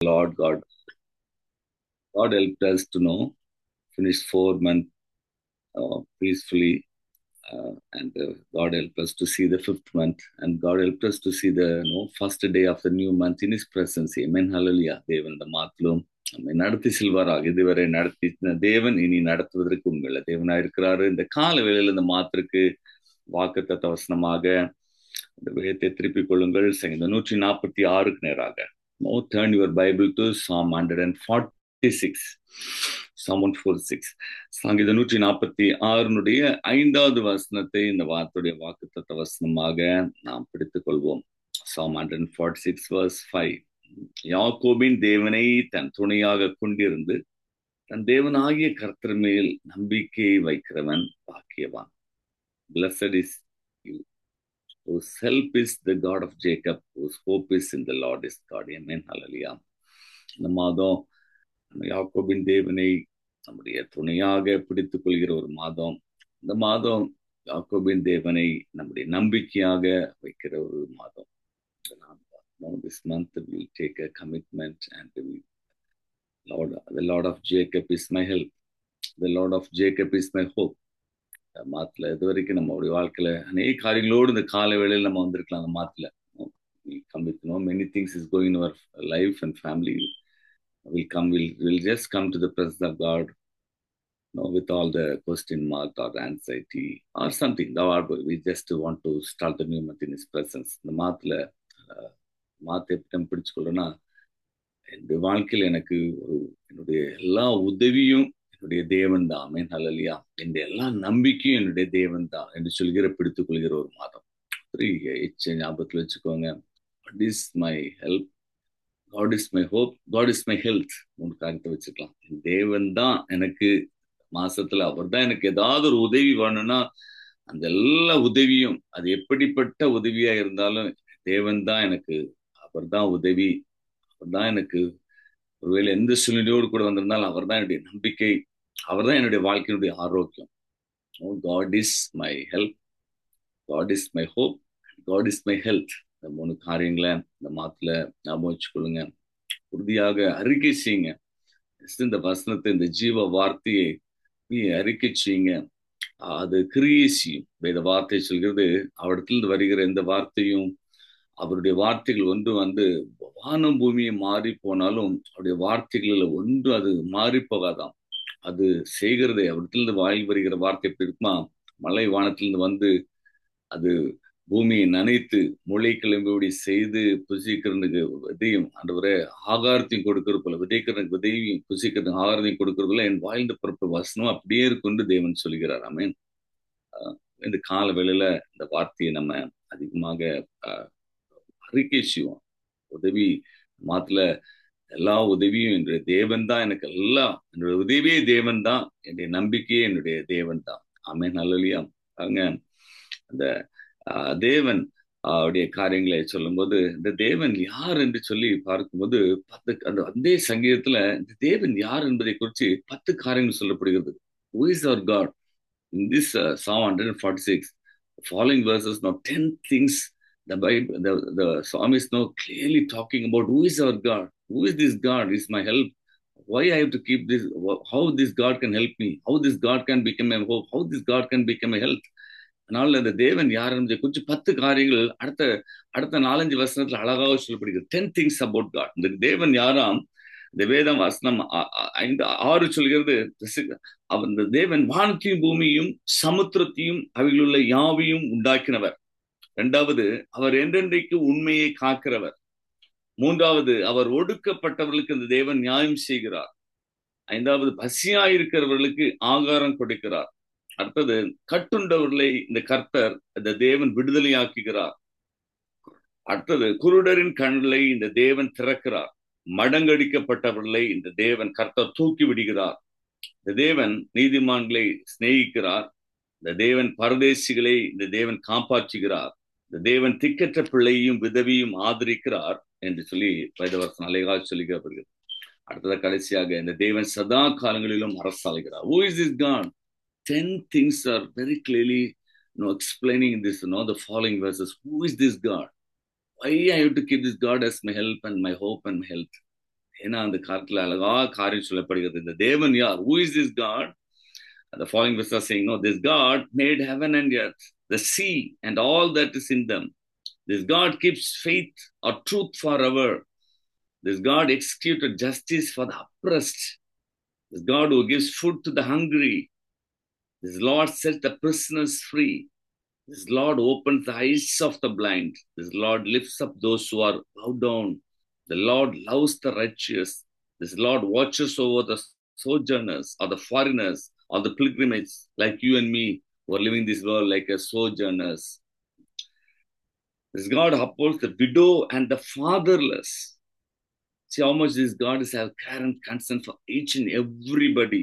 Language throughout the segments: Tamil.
Lord God. God helped us to know, finish four months uh, peacefully, uh, and uh, God helped us to see the fifth month, and God helped us to see the you know, first day of the new month in His presence. Amen. Hallelujah. தேவன் இந்த மாத்திலும் நம்மை நடத்தி செல்வாராக இதுவரை நடத்தி தேவன் இனி நடத்துவதற்கு உண்மையில தேவனா இருக்கிறாரு இந்த கால வேளையில இந்த மாத்திற்கு வாக்குத்த வசனமாக இந்த வேதத்தை திருப்பிக் கொள்ளுங்கள் இந்த நூற்றி நாற்பத்தி ஆறுக்கு நேராக no turn your Bible to Psalm hundred and forty six Psalm one four six சங்கீத நூற்றி நாற்பத்தி ஆறுனுடைய ஐந்தாவது வசனத்தை இந்த வார்த்தையுடைய வாக்குத்த வசனமாக நாம் பிடித்துக் கொள்வோம் Psalm hundred and forty six verse five யாக்கோபின் தேவனை தன் துணையாக கொண்டிருந்து தன் தேவனாகிய கர்த்தர் மேல் நம்பிக்கையை வைக்கிறவன் பாக்கியவான் blessed is you whose help is the God of Jacob, whose hope is in the Lord is God. Amen. Hallelujah. இந்த மாதம் யாக்கோபின் தேவனை நம்முடைய துணையாக பிடித்துக் கொள்கிற ஒரு மாதம் இந்த மாதம் யாக்கோபின் தேவனை நம்முடைய நம்பிக்கையாக வைக்கிற ஒரு மாதம் Now this month we'll take a commitment and we, Lord, the Lord of Jacob is my help. The Lord of Jacob is my hope. மாத்துல இது வரைக்கும் நம்மளுடைய வாழ்க்கையில அநேக காரியங்களோடு இந்த கால வேளையில் நம்ம வந்திருக்கலாம் அந்த மாத்துல come with no many things is going our life and family will come will will just come to the presence of God no with all the question mark or anxiety or something the word we just want to start the new month in his presence இந்த மாத்துல மாத்த எப்படி பிடிச்சு கொள்ளனா என்னுடைய வாழ்க்கையில் எனக்கு ஒரு என்னுடைய எல்லா உதவியும் என்னுடைய தேவன் தான் அமேன் ஹலலியா என்னுடைய எல்லா நம்பிக்கையும் என்னுடைய தேவன் தான் என்று சொல்கிற பிடித்துக் கொள்கிற ஒரு மாதம் எச்ச ஞாபகத்தில் வச்சுக்கோங்க God is my help God is my hope God is my health மூணு காரியத்தை வச்சுக்கலாம் தேவன் தான் எனக்கு மாசத்துல அவர் தான் எனக்கு ஏதாவது ஒரு உதவி வேணும்னா அந்த எல்லா உதவியும் அது எப்படிப்பட்ட உதவியா இருந்தாலும் தேவன் தான் எனக்கு அவர் தான் உதவி அவர் தான் எனக்கு ஒருவேளை எந்த சூழ்நிலையோடு கூட வந்திருந்தாலும் அவர் தான் என்னுடைய நம்பிக்கை அவர் தான் என்னுடைய வாழ்க்கையினுடைய ஆரோக்கியம் God is my help God is my hope God is my health இந்த மூணு காரியங்களை இந்த மாத்துல ஞாபகம் வச்சுக்கொள்ளுங்க உறுதியாக அறிக்கை செய்யுங்க இந்த வசனத்தை இந்த ஜீவ வார்த்தையை நீ அறிக்கை செய்யுங்க அது கிரியை செய்யும் இந்த வார்த்தை சொல்கிறது அவரிடத்திலிருந்து வருகிற எந்த வார்த்தையும் அவருடைய வார்த்தைகள் ஒன்று வந்து வானம் பூமியை மாறி போனாலும் அவருடைய வார்த்தைகளில் ஒன்று அது மாறி போகாதாம் அது செய்கிறதே அவரிடத்திலிருந்து வாயில் வருகிற வார்த்தை எப்படி இருக்குமா மலை வானத்திலிருந்து வந்து அது பூமியை நனைத்து முளை கிளம்பிபடி செய்து புசிக்கிறதுக்கு விதையும் ஆண்டவரே ஆகாரத்தையும் கொடுக்கறது போல விதைக்கிறதுக்கு விதையும் புசிக்கிறதுக்கு ஆகாரத்தையும் கொடுக்கறது போல என் வாழ்ந்த பிறப்பு வசனம் அப்படியே இருக்குன்னு தேவன் சொல்கிறார் அமேன் இந்த கால வேளையில இந்த வார்த்தையை நம்ம அதிகமாக அறிக்கை செய்வோம் உதவி மாத்துல எல்லா உதவியும் என்னுடைய தேவன் தான் எனக்கு எல்லாம் என்னுடைய உதவியே தேவன் தான் என்னுடைய நம்பிக்கையே என்னுடைய தேவன் தான் ஆமே நல்லலியா பாருங்க அந்த தேவன் அவருடைய காரியங்களை சொல்லும்போது இந்த தேவன் யார் என்று சொல்லி பார்க்கும்போது பத்து அந்த அதே சங்கீதத்துல இந்த தேவன் யார் என்பதை குறித்து பத்து காரியங்கள் சொல்லப்படுகிறது who is our God in this Psalm hundred and forty six following verses no ten things the Bible, the, the psalmist now clearly talking about who is our God, who is this God, is my help. Why I have to keep this, how this God can help me, how this God can become my hope, how this God can become my health. அதனால இந்த தேவன் யார் என்பதை கொஞ்சம் பத்து காரியங்கள் அடுத்த அடுத்த நாலஞ்சு வசனத்துல அழகாக சொல்லப்படுகிறது டென் திங்ஸ் அபவுட் காட் இந்த தேவன் யாராம் இந்த வேதம் வசனம் ஐந்து ஆறு சொல்கிறது இந்த தேவன் வானத்தையும் பூமியும் சமுத்திரத்தையும் அவைகளுள்ள யாவையும் உண்டாக்கினவர் இரண்டாவது அவர் என்றென்றைக்கு உண்மையை காக்கிறவர் மூன்றாவது அவர் ஒடுக்கப்பட்டவர்களுக்கு இந்த தேவன் நியாயம் செய்கிறார் ஐந்தாவது பசியா இருக்கிறவர்களுக்கு ஆகாரம் கொடுக்கிறார் அடுத்தது கட்டுண்டவர்களை இந்த கர்த்தர் இந்த தேவன் விடுதலையாக்குகிறார் அடுத்தது குருடரின் கண்களை இந்த தேவன் திறக்கிறார் மடங்கடிக்கப்பட்டவர்களை இந்த தேவன் கர்த்தர் தூக்கி விடுகிறார் இந்த தேவன் நீதிமான்களை சிநேகிக்கிறார் இந்த தேவன் பரதேசிகளை இந்த தேவன் காப்பாற்றுகிறார் இந்த தேவன் திக்கற்ற பிள்ளையும் விதவியும் ஆதரிக்கிறார் என்று சொல்லி வைதவரசன் அலைகால் சொல்லிக்கப்படுகிறது அடுத்தத கடைசியாக இந்த தேவன் சதா காலங்களிலும் அரசாளுகிறார் who is is God ten things are very clearly no explaining this no the following verses who is this God why I have to keep this God as my help and my hope and my health ஏன்னா அந்த காலத்துல அழகா காரியம் சொல்லப்படுகிறது இந்த தேவன் யார் who is this God the following verse are saying, No, this God made heaven and earth, the sea, and all that is in them. This God keeps faith or truth forever. This God executed justice for the oppressed. This God who gives food to the hungry. This Lord sets the prisoners free. This Lord opens the eyes of the blind. This Lord lifts up those who are bowed down. The Lord loves the righteous. This Lord watches over the sojourners or the foreigners or the pilgrimages like you and me who are living this world like a sojourners. This God upholds the widow and the fatherless. See how much this God is have care and concern for each and everybody.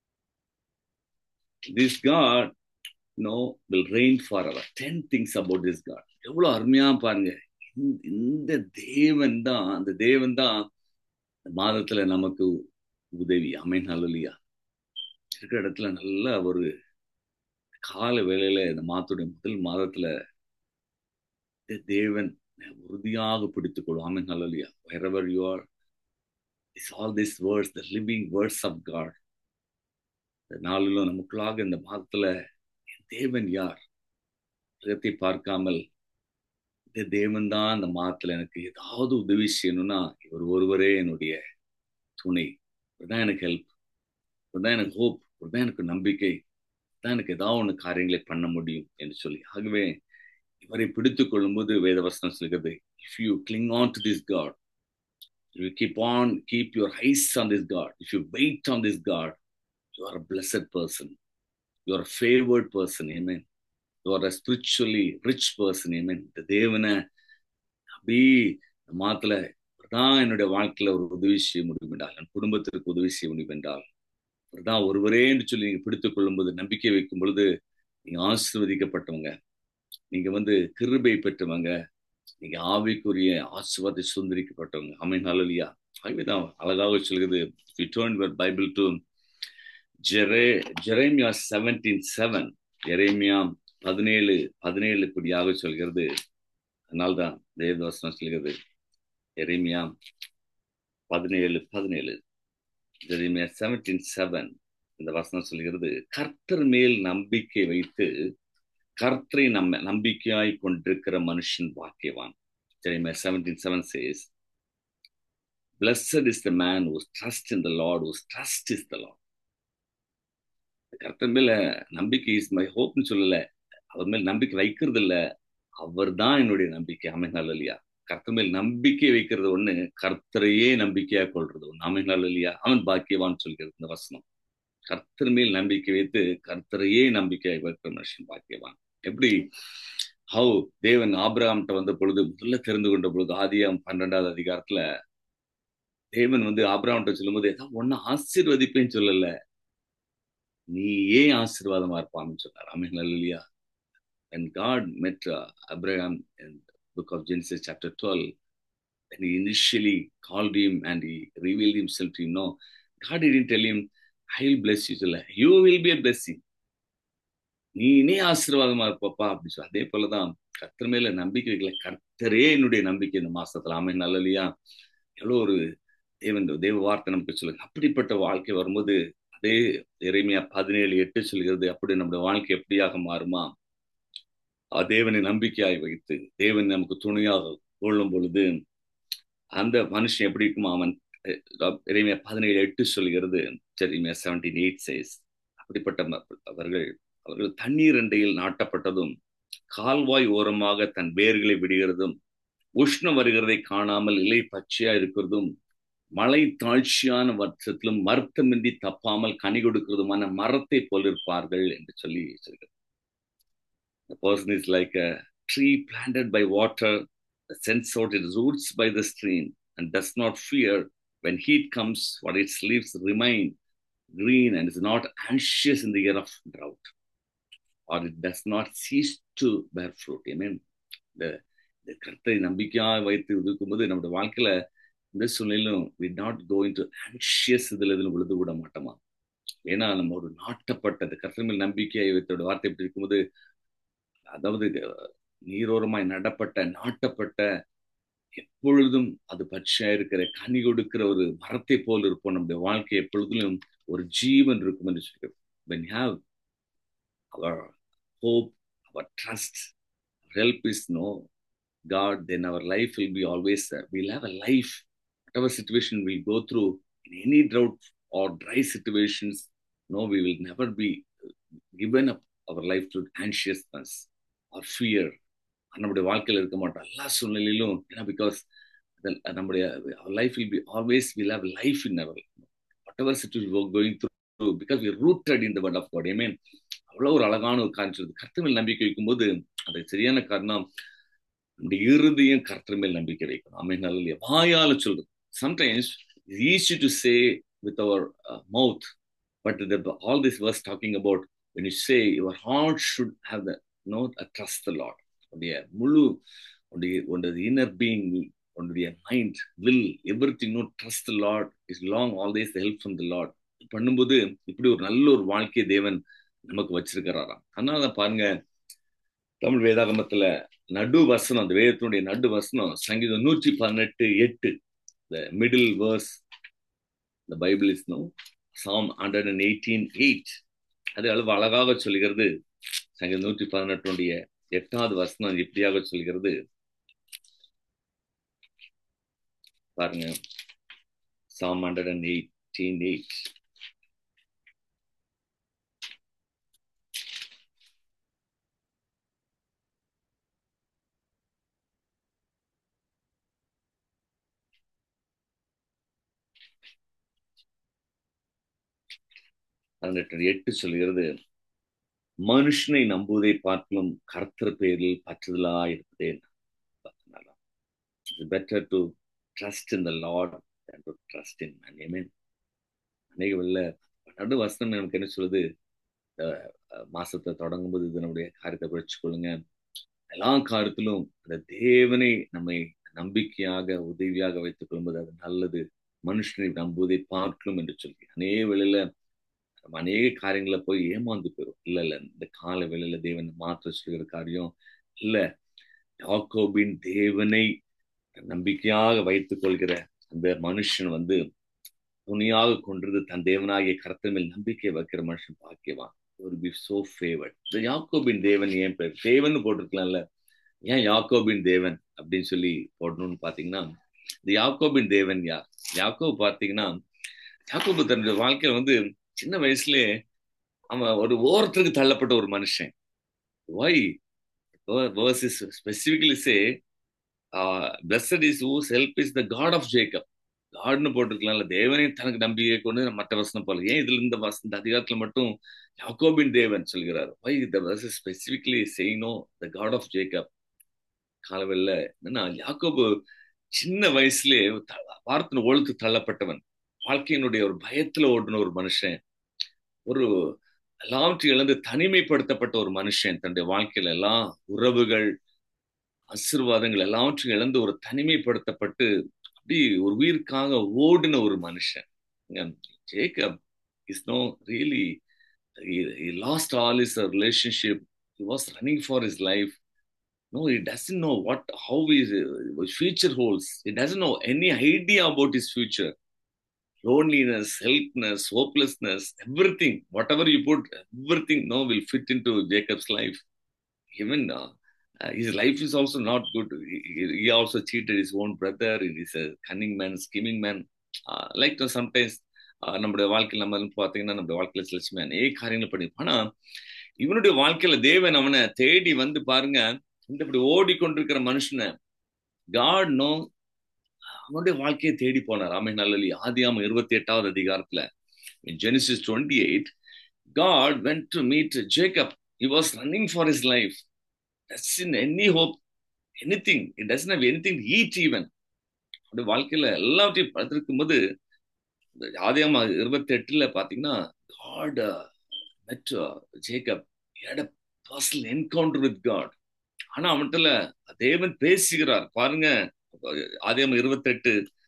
This God, you know, will reign forever. Ten things about this God. எவ்வளவு அருமையா பாருங்க இந்த தேவன் தான் அந்த தேவன் தான் மாதத்துல நமக்கு உதவி அமீன் அல்லையா இருக்கிற இடத்துல நல்ல ஒரு கால வேலையில இந்த மாதத்துடைய முதல் மாதத்துல தேவன் உறுதியாக பிடித்துக் கொள்ளும் ஆமீன் அல்லையா wherever you are is all these words the living words of God இந்த நாளிலும் நமக்குள்ளாக இந்த மாதத்துல தேவன் யார் உலகத்தை பார்க்காமல் இந்த தேவன் தான் இந்த மாதத்துல எனக்கு ஏதாவது உதவி செய்யணும்னா இவர் ஒருவரே என்னுடைய துணை இவர்தான் எனக்கு ஹெல்ப் இவர்தான் எனக்கு ஹோப் இவர்தான் எனக்கு நம்பிக்கை தான் எனக்கு ஏதாவது ஒன்று காரியங்களை பண்ண முடியும் என்று சொல்லி ஆகவே இவரை பிடித்துக் கொள்ளும்போது வேதவசனம் சொல்கிறது if you cling on to this God you keep on keep your eyes on this God if you wait on this God you are a blessed person you are a favoured person amen you are a spiritually rich person amen இந்த தேவனை அப்படி மாத்துல தான் என்னுடைய வாழ்க்கையில ஒரு உதவி செய்ய முடியும் என்றால் என் குடும்பத்திற்கு உதவி செய்ய முடியும் என்றால் தான் ஒருவரே என்று சொல்லி நீங்க பிடித்துக் கொள்ளும் போது நம்பிக்கை வைக்கும் பொழுது நீங்க ஆசிர்வதிக்கப்பட்டவங்க நீங்க வந்து கிருபை பெற்றவங்க நீங்க ஆவிக்குரிய ஆசிர்வாதத்தை சுந்தரிக்கப்பட்டவங்க அமீன் அலலியா ஆகவேதான் அழகாக சொல்கிறது பைபிள் டு ஜெரே ஜெரேமியா செவன்டீன் செவன் ஜெரேமியா பதினேழு பதினேழு இப்படியாக சொல்கிறது அதனால்தான் தேவதாசனம் சொல்கிறது எரேமியா பதினேழு பதினேழு ஜெரேமியா செவன்டீன் செவன் இந்த வசனம் சொல்கிறது கர்த்தர் மேல் நம்பிக்கை வைத்து கர்த்தரை நம்ம நம்பிக்கையாய் கொண்டிருக்கிற மனுஷன் பாக்கியவான் Jeremiah seventeen seven says Blessed is the man whose trust in the Lord, whose trust is the Lord. கர்த்தர் மேல நம்பிக்கை இஸ் மை ஹோப்னு சொல்லல அவர் மேல் நம்பிக்கை வைக்கிறது இல்ல அவர் தான் என்னுடைய நம்பிக்கை அமைநாள் இல்லையா கர்த்தர் மேல் நம்பிக்கை வைக்கிறது ஒண்ணு கர்த்தரையே நம்பிக்கையா கொள்றது ஒண்ணு அமைநாள் இல்லையா அவன் பாக்கியவான் சொல்கிறது இந்த வசனம் கர்த்தர் மேல் நம்பிக்கை வைத்து கர்த்தரையே நம்பிக்கையை வைக்கிற மனுஷன் பாக்கியவான் எப்படி ஹவு தேவன் ஆபிரகாம்கிட்ட வந்த பொழுது முதல்ல தெரிந்து கொண்ட பொழுது ஆதியாம் பன்னெண்டாவது அதிகாரத்துல தேவன் வந்து ஆபிரகாம்கிட்ட சொல்லும்போது ஏதாவது ஒன்னு ஆசீர்வதிப்பேன்னு சொல்லல நீ ஏன் ஆசீர்வாதமா இருப்பான்னு சொன்னார் அமீன் இல்லையா and God met uh, Abraham in the book of Genesis chapter 12 and he initially called him and he revealed himself to him no God didn't tell him I will bless you you will be a blessing நீ நீ ஆசீர்வாதமா இருப்பப்பா அப்படின்னு சொல்லி அதே போலதான் கர்த்தர் மேல நம்பிக்கை வைக்கல கர்த்தரே என்னுடைய நம்பிக்கை இந்த மாசத்துல ஆமே நல்ல இல்லையா எவ்வளவு ஒரு தேவன் தேவ வார்த்தை நமக்கு சொல்லுங்க அப்படிப்பட்ட வாழ்க்கை வரும்போது அதே இறைமையா பதினேழு எட்டு சொல்கிறது அப்படி நம்முடைய வாழ்க்கை எப்படியாக மாறுமா தேவனை நம்பிக்கையாய் வைத்து தேவன் நமக்கு துணையாக கொள்ளும் பொழுது அந்த மனுஷன் எப்படி இருக்குமா அவன் இறைமையா பதினேழு எட்டு சொல்கிறது சரிமையா செவன்டீன் எயிட் சைஸ் அப்படிப்பட்ட அவர்கள் அவர்கள் தண்ணீர் அண்டையில் நாட்டப்பட்டதும் கால்வாய் ஓரமாக தன் வேர்களை விடுகிறதும் உஷ்ணம் வருகிறதை காணாமல் இலை பச்சையா இருக்கிறதும் மழை தாழ்ச்சியான வருஷத்திலும் மருத்துவமின்றி தப்பாமல் கனி கொடுக்கிறதுமான மரத்தை போலிருப்பார்கள் என்று சொல்லி சொல்கிறது The person is like a tree planted by water, that sends out its roots by the stream, and does not fear when heat comes, what its leaves remain green and is not anxious in the year of drought, or it does not cease to bear fruit. Amen. இந்த இந்த கருத்தை நம்பிக்கையாக வைத்து இருக்கும்போது நம்முடைய வாழ்க்கையில இந்த சூழ்நிலையிலும் we not going to anxious இதுல இதில் விழுது விட மாட்டோமா ஏன்னா நம்ம ஒரு நாட்டப்பட்டது கர்த்தர் மேல் நம்பிக்கையை வைத்தோட வார்த்தை எப்படி இருக்கும்போது அதாவது நீரோரமாய் நடப்பட்ட நாட்டப்பட்ட எப்பொழுதும் அது பச்சையா இருக்கிற கனி கொடுக்கிற ஒரு மரத்தை போல் இருப்போம் நம்முடைய வாழ்க்கை எப்பொழுதும் ஒரு ஜீவன் இருக்கும் என்று சொல்கிறோம் when you have our hope our trust our help is no god then our life will be always uh, we'll have a life whatever situation we go through in any drought or dry situations no we will never be given up our life to anxiousness or fear நம்முடைய வாழ்க்கையில் இருக்க மாட்டோம் எல்லா சூழ்நிலையிலும் ஏன்னா பிகாஸ் நம்முடைய life will be always will have life in our whatever situation going through because we rooted in the word of God I mean அவ்வளோ ஒரு அழகான ஒரு காரியம் சொல்லுது கர்த்தர் மேல் நம்பிக்கை வைக்கும்போது அது சரியான காரணம் நம்முடைய இறுதியும் கர்த்தர் மேல் நம்பிக்கை வைக்கணும் ஐ மீன் நல்ல வாயால சொல்றது sometimes it's easy to say with our mouth but all this was talking about when you say your heart should have the no a trust the Lord உன்னுடைய முழு உன்னுடைய உன்னுடைய இன்னர் பீயிங் உன்னுடைய mind will everything no trust Lord is long always help from the Lord பண்ணும்போது இப்படி ஒரு நல்ல ஒரு வாழ்க்கையை தேவன் நமக்கு வச்சிருக்கிறாராம் அதனால பாருங்க தமிழ் வேதாகமத்துல நடு வசனம் அந்த வேதத்தினுடைய நடு வசனம் சங்கீதம் நூற்றி பதினெட்டு எட்டு the middle verse the Bible is no Psalm hundred and eighteen eight அது அளவு அழகாக சொல்கிறது சங்கீதம் நூற்றி பதினெட்டுடைய எட்டாவது வசனம் இப்படியாக சொல்கிறது பாருங்க Psalm hundred and eighteen eight பதினெட்டு எட்டு சொல்கிறது மனுஷனை நம்புவதை பார்க்கலும் கர்த்தர் பேரில் பற்றுதலா இருப்பதே it's better to trust in the Lord to trust in man amen அநேக வெளில நடு வசனம் நமக்கு என்ன சொல்லுது மாசத்தை தொடங்கும் போது இதனுடைய காரியத்தை படிச்சு கொள்ளுங்க எல்லா காரியத்திலும் அந்த தேவனை நம்மை நம்பிக்கையாக உதவியாக வைத்துக் கொள்ளும்போது அது நல்லது மனுஷனை நம்புவதை பார்க்கலும் என்று சொல்லி அநேக வேளையில நம்ம அநேக காரியங்களை போய் ஏமாந்து போயிடும் இல்ல இல்ல இந்த கால வேளையில தேவன் மாற்ற சொல்கிற காரியம் இல்ல யாக்கோபின் தேவனை நம்பிக்கையாக வைத்துக் கொள்கிற அந்த மனுஷன் வந்து துணியாக கொண்டிருந்து தன் தேவனாகிய கருத்து மேல் நம்பிக்கை வைக்கிற மனுஷன் பாக்கியவான் ஒரு பி சோ ஃபேவர்ட் இந்த யாக்கோபின் தேவன் ஏன் பேர் தேவன் போட்டிருக்கலாம்ல ஏன் யாக்கோபின் தேவன் அப்படின்னு சொல்லி போடணும்னு பாத்தீங்கன்னா இந்த யாக்கோபின் தேவன் யார் யாக்கோ பாத்தீங்கன்னா யாக்கோபு தன்னுடைய வாழ்க்கையில வந்து சின்ன வயசுலயே அவன் ஒரு ஓரத்துக்கு தள்ளப்பட்ட ஒரு மனுஷன் why verse specifically say blessed is whose help is the God of Jacob காட்னு போட்டிருக்கலாம்ல தேவனே தனக்கு நம்பிக்கை கொண்டு மற்ற வசனம் போல ஏன் இதுல இந்த வச இந்த அதிகாரத்துல மட்டும் யாக்கோபின் தேவன் சொல்கிறார் ஒய் த வர்ஸ் ஸ்பெசிபிக்லி செய்யனோ த காட் ஆஃப் ஜேக்கப் காலவெல்ல என்னன்னா யாக்கோபு சின்ன வயசுலயே வார்த்தை ஒழுத்து தள்ளப்பட்டவன் வாழ்க்கையினுடைய ஒரு பயத்துல ஓடின ஒரு மனுஷன் ஒரு எல்லாவற்றையும் இழந்து தனிமைப்படுத்தப்பட்ட ஒரு மனுஷன் தன்னுடைய வாழ்க்கையில எல்லாம் உறவுகள் ஆசிர்வாதங்கள் எல்லாவற்றையும் இழந்து ஒரு தனிமைப்படுத்தப்பட்டு அப்படி ஒரு உயிருக்காக ஓடின ஒரு மனுஷன் Jacob is no really lost all is a relationship he was running for is life No, he doesn't know what how his uh, future holds. He doesn't know any idea about his future. Loneliness, helplessness, hopelessness, everything, whatever you put, everything no will fit into Jacob's life. Even uh, uh, his life is also not good. He, he also cheated his own brother. He's a cunning man, scheming man. Uh, like to sometimes நம்முடைய வாழ்க்கையில் நம்ம பார்த்தீங்கன்னா நம்முடைய வாழ்க்கையில சில லட்சுமி அநேக காரியங்கள் பண்ணிருப்போம் ஆனா இவனுடைய வாழ்க்கையில தேவன் அவனை தேடி வந்து பாருங்க இந்த இப்படி ஓடிக்கொண்டிருக்கிற மனுஷனை காட் நோ அவனுடைய வாழ்க்கையை தேடி போனார் ஆமை நல்லலி ஆதியாம இருபத்தி எட்டாவது அதிகாரத்துல Genesis twenty eight God when to meet Jacob he was running for is life does in any hope anything it does have anything eat even அவருடைய வாழ்க்கையில எல்லாவற்றையும் பார்த்திருக்கும் போது ஆதியாம இருபத்தி எட்டுல பாத்தீங்கன்னா God met Jacob personal encounter with God ஆனா அவன்கிட்ட தேவன் பேசுகிறார் பாருங்க ஆதியம் இருபத்தி எட்டு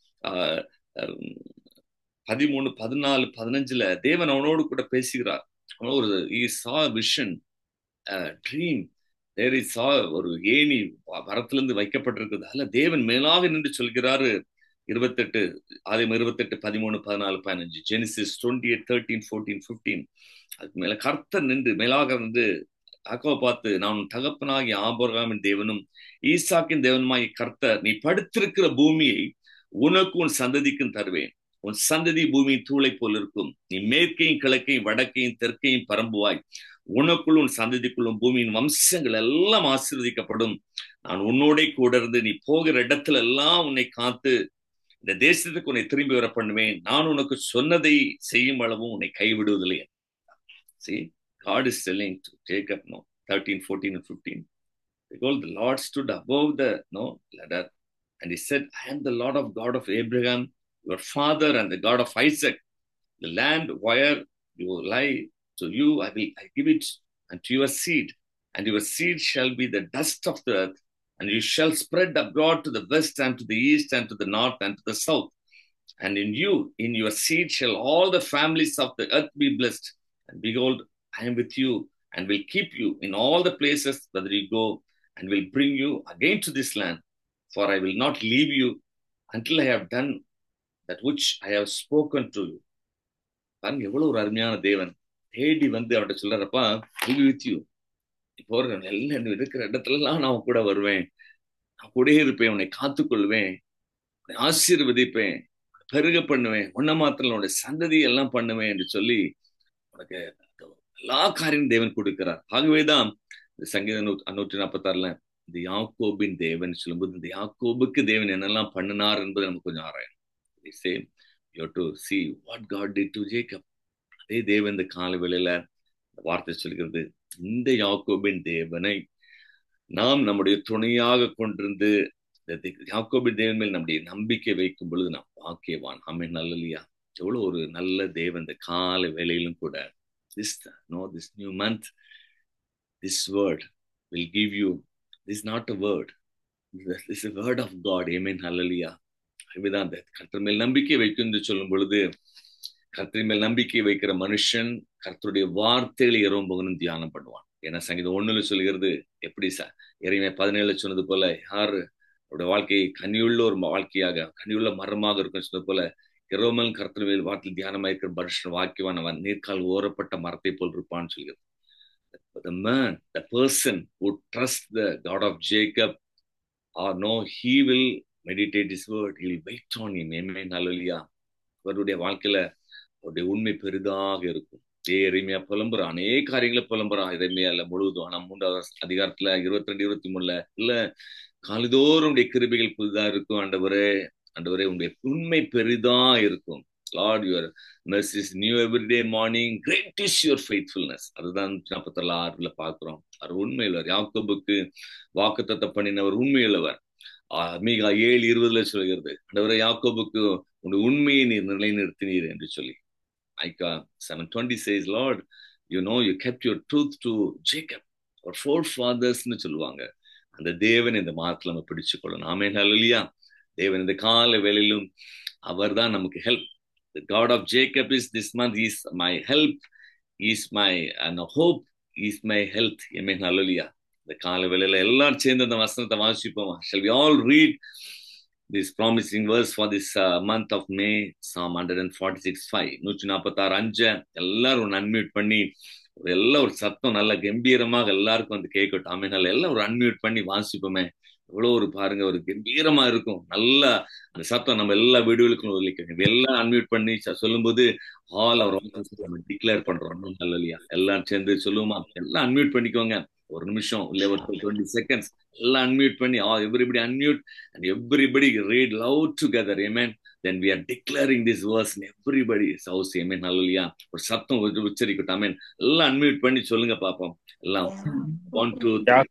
பதிமூணு பதினாலு பதினஞ்சுல தேவன் அவனோடு கூட பேசுகிறார் அவன் ஒரு சா விஷன் ட்ரீம் தேர் இஸ் ஒரு ஏணி மரத்திலிருந்து வைக்கப்பட்டிருக்குது அல்ல தேவன் மேலாக நின்று சொல்கிறாரு இருபத்தெட்டு ஆதியம் இருபத்தெட்டு பதிமூணு பதினாலு பதினஞ்சு Genesis twenty eight thirteen fourteen fifteen அதுக்கு மேல கர்த்தர் நின்று மேலாக நின்று யாக்கோவை பார்த்து நான் உன் தகப்பனாகி ஆபரகாமின் தேவனும் ஈசாக்கின் தேவனுமாகி கர்த்தர் நீ படுத்திருக்கிற பூமியை உனக்கு உன் சந்ததிக்கும் தருவேன் உன் சந்ததி பூமியின் தூளை போல் இருக்கும் நீ மேற்கையும் கிழக்கையும் வடக்கையும் தெற்கையும் பரம்புவாய் உனக்குள் உன் சந்ததிக்குள்ளும் பூமியின் வம்சங்கள் எல்லாம் ஆசீர்வதிக்கப்படும் நான் உன்னோட கூட இருந்து நீ போகிற இடத்துல எல்லாம் உன்னை காத்து இந்த தேசத்துக்கு உன்னை திரும்பி வர பண்ணுவேன் நான் உனக்கு சொன்னதை செய்யும் அளவும் உன்னை கைவிடுவதில்லை See, God is telling to Jacob, no, 13, 14, and 15. Because the Lord stood above the no ladder and he said, I am the Lord of God of Abraham, your father, and the God of Isaac. The land where you lie to you, I will I give it unto your seed, and your seed shall be the dust of the earth, and you shall spread abroad to the west and to the east and to the north and to the south. And in you, in your seed, shall all the families of the earth be blessed. And behold, I am with you and will keep you in all the places whither you go, and will bring you again to this land. For I will not leave you until I have done that which I have spoken to you. பாருங்க எவ்வளவு ஒரு அருமையான தேவன் தேடி வந்து அவர்கிட்ட சொல்றாரப்பா ஐ வித் யூ இப்போ எல்லாம் இருக்கிற இடத்துலலாம் நான் கூட வருவேன் நான் கூட இருப்பேன் உன்னை காத்துக்கொள்வேன் உன்னை ஆசீர்வதிப்பேன் பெருக பண்ணுவேன் உன்ன மாத்திரம் உன்னுடைய சந்ததி எல்லாம் பண்ணுவேன் என்று சொல்லி உனக்கு எல்லா காரியம் தேவன் கொடுக்கிறார் ஆகவேதான் இந்த சங்கீத நூற்றி நாற்பத்தி ஆறுல இந்த யாக்கோபின் தேவன் சொல்லும்போது இந்த யாக்கோபுக்கு தேவன் என்னெல்லாம் பண்ணினார் என்பது நமக்கு கொஞ்சம் ஆராயணும் same you to see what God did to Jacob அதே தேவன் இந்த கால வேளையில வார்த்தை சொல்கிறது இந்த யாக்கோபின் தேவனை நாம் நம்முடைய துணையாக கொண்டிருந்து யாக்கோபின் தேவன் மேல் நம்முடைய நம்பிக்கை வைக்கும் பொழுது நாம் வாக்கியவான் ஆமே நல்லலையா எவ்வளவு ஒரு நல்ல தேவன் இந்த கால வேலையிலும் கூட this no this new month this word will give you this is not a word this is a word of god amen hallelujah அதுதான் அந்த கர்த்தர் மேல் நம்பிக்கை வைக்கும் என்று சொல்லும் பொழுது கர்த்தர் மேல் நம்பிக்கை வைக்கிற மனுஷன் கர்த்தருடைய வார்த்தைகளை இரவும் பகனும் தியானம் பண்ணுவான் ஏன்னா சங்கீதம் ஒண்ணுல சொல்கிறது எப்படி ச இறைமை பதினேழு சொன்னது போல யாரு அவருடைய வாழ்க்கையை கனியுள்ள ஒரு வாழ்க்கையாக கனியுள்ள மரமாக இருக்கும் சொன்னது போல இரவமல் கர்த்தர்வேல் வாக்கில் தியானமாக இருக்கிற மனுஷன் வாக்கியவான் அவன் நீர்க்கால் ஓரப்பட்ட மரத்தை போல் இருப்பான்னு சொல்கிறது The man, the person who trusts the God of Jacob, or no, he will meditate his word. He will wait on him. Amen. Hallelujah. அவருடைய வாழ்க்கையில அவருடைய உண்மை பெரிதாக இருக்கும் ஏ எளிமையா புலம்புறான் அநேக காரியங்களை புலம்புறான் இறைமையா இல்ல முழுவதும் ஆனா மூன்றாவது அதிகாரத்துல இருபத்தி ரெண்டு இருபத்தி மூணுல இல்ல காலதோறும் உடைய கிருபிகள் புதிதா இருக்கும் ஆண்டவரே ஆண்டவரே உங்களுடைய உண்மை பெரிதா இருக்கும் Lord your mercies new every day morning great is your faithfulness அதுதான் நாற்பத்தி ஆறுல பாக்குறோம் அவர் உண்மையுள்ளவர் யாக்கோபுக்கு வாக்குத்தத்தை பண்ணினவர் உண்மையுள்ளவர் மீகா ஏழு இருபதுல சொல்கிறது ஆண்டவரே யாக்கோபுக்கு உங்களுடைய உண்மையை நீர் நிலைநிறுத்தினீர் என்று சொல்லி ஐக்கா seven twenty says Lord you no you kept your truth to Jacob ஒரு ஃபோர் ஃபாதர்ஸ்னு சொல்லுவாங்க அந்த தேவன் இந்த மார்க்ல நம்ம பிடிச்சு கொள்ளணும் ஆமே இல்லையா தேவன் இந்த கால வேலையிலும் அவர் தான் நமக்கு help God of Jacob is this month is my help is my hope is my health எமே நல்லலியா இந்த கால வேலையில எல்லாரும் சேர்ந்து அந்த வசனத்தை வாசிப்போம் shall we all read this promising verse for this month of May Psalm hundred and forty six five நூற்றி நாற்பத்தாறு அஞ்சு எல்லாரும் அன்மியூட் பண்ணி எல்லாம் ஒரு சத்தம் நல்ல கம்பீரமாக எல்லாருக்கும் வந்து கேட்கட்டும் ஆமீனால எல்லாம் ஒரு அன்மியூட் பண்ணி வாசிப்போமே எவ்வளவு ஒரு பாருங்க ஒரு கம்பீரமா இருக்கும் நல்லா அந்த சத்தம் நம்ம எல்லா வீடுகளுக்கும் ஒலிக்க எல்லாம் அன்மியூட் பண்ணி சொல்லும்போது ஆல் அவர் டிக்ளேர் பண்றோம் நல்ல இல்லையா எல்லாம் சேர்ந்து சொல்லுவோமா எல்லாம் அன்மியூட் பண்ணிக்கோங்க ஒரு நிமிஷம் இல்ல ஒரு டுவெண்ட்டி செகண்ட்ஸ் எல்லாம் அன்மியூட் பண்ணி ah everybody unmute and everybody read love together amen then we are declaring this verse everybody house amen நல்லையா ஒரு சத்தம் உச்சரிக்கட்டும் ஆமேன் எல்லாம் அன்மியூட் பண்ணி சொல்லுங்க பாப்போம் எல்லாம் ஒன் டூ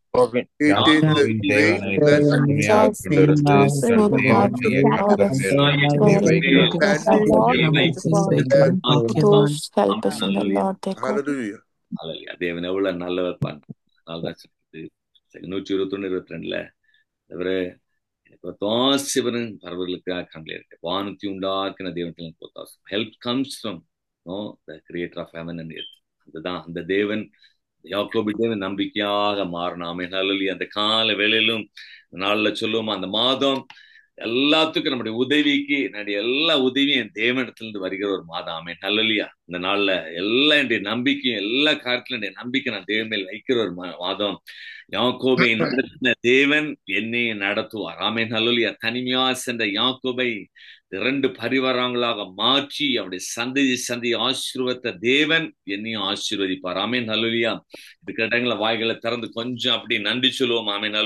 தேவன் எவ்வளவு நல்லவர் பாருங்க நூற்றி இருபத்தி ஒண்ணு இருபத்தி ரெண்டுல அவரு எனக்கு ஒத்தாசிவரன் பறவைகளுக்காக கண்ணில் இருக்கு வானத்தை உண்டாக்கின தேவன் ஒத்தாசம் help comes from no the creator of heaven and earth அதுதான் அந்த தேவன் யாக்கோபி தேவன் நம்பிக்கையாக மாறணும் ஆமே நல்லலி அந்த கால வேளையிலும் நாள்ல சொல்லுவோம் அந்த மாதம் எல்லாத்துக்கும் நம்முடைய உதவிக்கு என்னுடைய எல்லா உதவியும் என் தேவனிடத்திலிருந்து வருகிற ஒரு மாதம் ஆமே நல்லலியா இந்த நாள்ல எல்லா என்னுடைய நம்பிக்கையும் எல்லா காரியத்திலும் என்னுடைய நம்பிக்கை நான் தேவன் மேல் வைக்கிற ஒரு மாதம் யாக்கோபை நடத்தின தேவன் என்னை நடத்துவார் ஆமே நல்லலியா தனிமையா சென்ற யாக்கோபை இரண்டு பரிவாரங்களாக மாற்றி அவருடைய சந்ததி சந்தி ஆசீர்வத்த தேவன் என்னையும் ஆசீர்வதிப்பார் ஆமே நல்லலியா இது கேட்டங்கள வாய்களை திறந்து கொஞ்சம் அப்படி நன்றி சொல்லுவோம் ஆமே